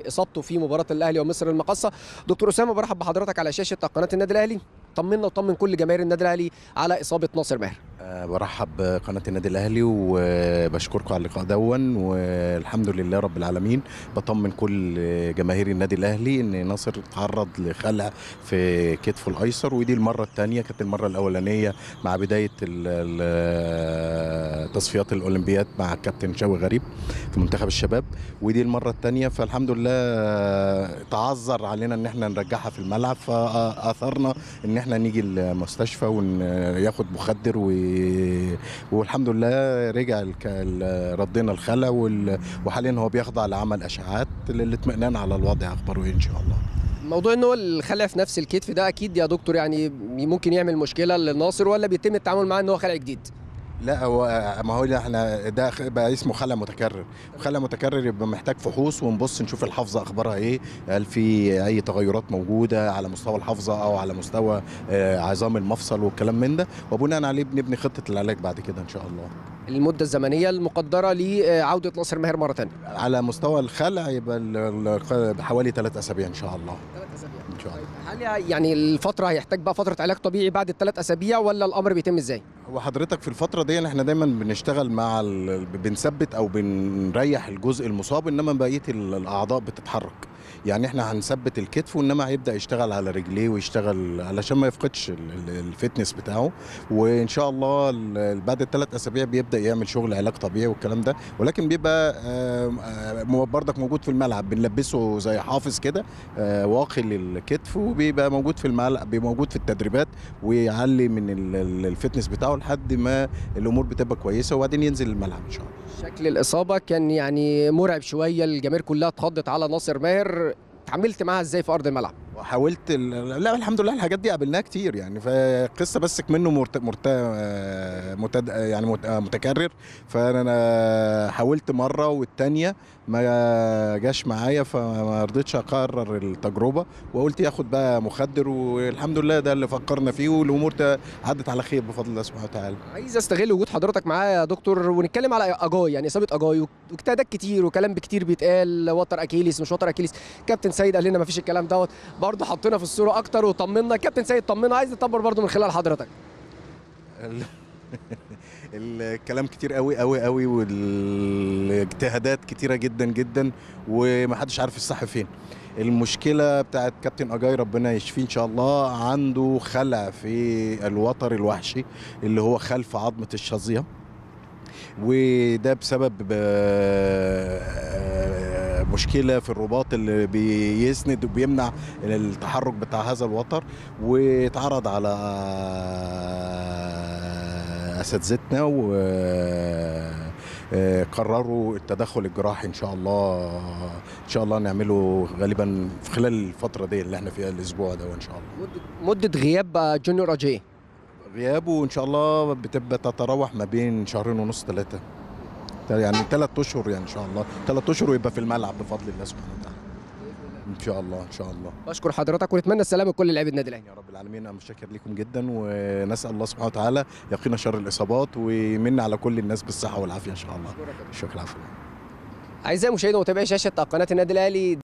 اصابته في مباراه الاهلي ومصر المقاصه دكتور اسامه برحب بحضرتك على شاشه قناه النادي الاهلي طمنا وطمن كل جماهير النادي الاهلي على اصابه ناصر ماهر أه برحب بقناة النادي الأهلي وبشكركم على اللقاء دون والحمد لله رب العالمين بطمن كل جماهير النادي الأهلي إن ناصر تعرض لخلع في كتفه الأيسر ودي المرة الثانية كانت المرة الأولانية مع بداية ال- ال- تصفيات الأولمبياد مع الكابتن شوقي غريب في منتخب الشباب ودي المرة الثانية فالحمد لله تعذر علينا إن احنا نرجعها في الملعب فأثرنا إن احنا نيجي المستشفى وياخد مخدر و والحمد لله رجع الك... ال- ردينا الخلع وال... وحاليا هو بيخضع لعمل اشعاعات للاطمئنان على الوضع اخباره ايه ان شاء الله موضوع ان هو الخلع في نفس الكتف ده اكيد يا دكتور يعني ممكن يعمل مشكله لناصر ولا بيتم التعامل معاه ان هو خلع جديد لا هو ما هو احنا ده خ- بقى اسمه خلع متكرر خلع متكرر يبقى محتاج فحوص ونبص نشوف الحافظه اخبارها ايه هل في اي تغيرات موجوده على مستوى الحافظه او على مستوى آه، عظام المفصل والكلام من ده وبناء عليه بنبني خطه العلاج بعد كده ان شاء الله المده الزمنيه المقدره لعوده ناصر ماهر مره ثانيه على مستوى الخلع يبقى ال- ال- بحوالي ثلاث اسابيع ان شاء الله ثلاث اسابيع ان شاء الله هل يعني الفتره هيحتاج بقى فتره علاج طبيعي بعد الثلاث اسابيع ولا الامر بيتم ازاي؟ هو حضرتك في الفترة دي احنا دايما بنشتغل مع ال... بنثبت او بنريح الجزء المصاب انما بقية ال- الاعضاء بتتحرك يعني احنا هنثبت الكتف وانما هيبدا يشتغل على رجليه ويشتغل علشان ما يفقدش ال- ال- الفتنس بتاعه وان شاء الله ال- بعد الثلاث اسابيع بيبدا يعمل شغل علاج طبيعي والكلام ده ولكن بيبقى آم، آم، برضك موجود في الملعب بنلبسه زي حافظ كده آه، واقي للكتف وبيبقى موجود في الملعب بيبقى موجود في التدريبات ويعلي من ال- ال- الفتنس بتاعه لحد ما الامور بتبقى كويسه وبعدين ينزل الملعب ان شاء الله شكل الاصابه كان يعني مرعب شويه الجماهير كلها اتخضت على ناصر ماهر اتعاملت معاها ازاي في ارض الملعب؟ وحاولت ال... لا الحمد لله الحاجات دي قابلناها كتير يعني فقصه بس منه مرت... مرت... متد... يعني مت... متكرر فانا حاولت مره والتانيه ما جاش معايا فما رضيتش اكرر التجربه وقلت ياخد بقى مخدر والحمد لله ده اللي فكرنا فيه والامور ت- عدت على خير بفضل الله سبحانه وتعالى عايز استغل وجود حضرتك معايا يا دكتور ونتكلم على اجاي يعني اصابه اجاي واجتهادات كتير وكلام كتير بيتقال وتر اكيليس مش وتر اكيليس كابتن سيد قال لنا مفيش الكلام دوت برضه حطينا في الصوره اكتر وطمنا كابتن سيد طمنا عايز نطبر برضه من خلال حضرتك ال- الكلام كتير قوي قوي قوي والاجتهادات كتيره جدا جدا ومحدش عارف الصح فين المشكله بتاعت كابتن اجاي ربنا يشفيه ان شاء الله عنده خلع في الوتر الوحشي اللي هو خلف عظمه الشظيه وده بسبب آه، مشكله في الرباط اللي بيسند وبيمنع التحرك بتاع هذا الوتر واتعرض على اساتذتنا و آه، قرروا التدخل الجراحي ان شاء الله ان شاء الله نعمله غالبا في خلال الفتره دي اللي احنا فيها الاسبوع ده ان شاء الله مده مده غياب جونيور اجاي غيابه ان شاء الله بتبقى تتراوح ما بين شهرين ونص ثلاثه يعني ثلاث اشهر يعني ان شاء الله ثلاث اشهر ويبقى في الملعب بفضل الله سبحانه وتعالى ان شاء الله ان شاء الله بشكر حضرتك ونتمنى السلامه لكل لاعبي النادي الاهلي يا رب العالمين انا متشكر لكم جدا ونسال الله سبحانه وتعالى يقينا شر الاصابات ويمن على كل الناس بالصحه والعافيه ان شاء الله شكرا عفوا اعزائي مشاهدي ومتابعي شاشه قناه النادي الاهلي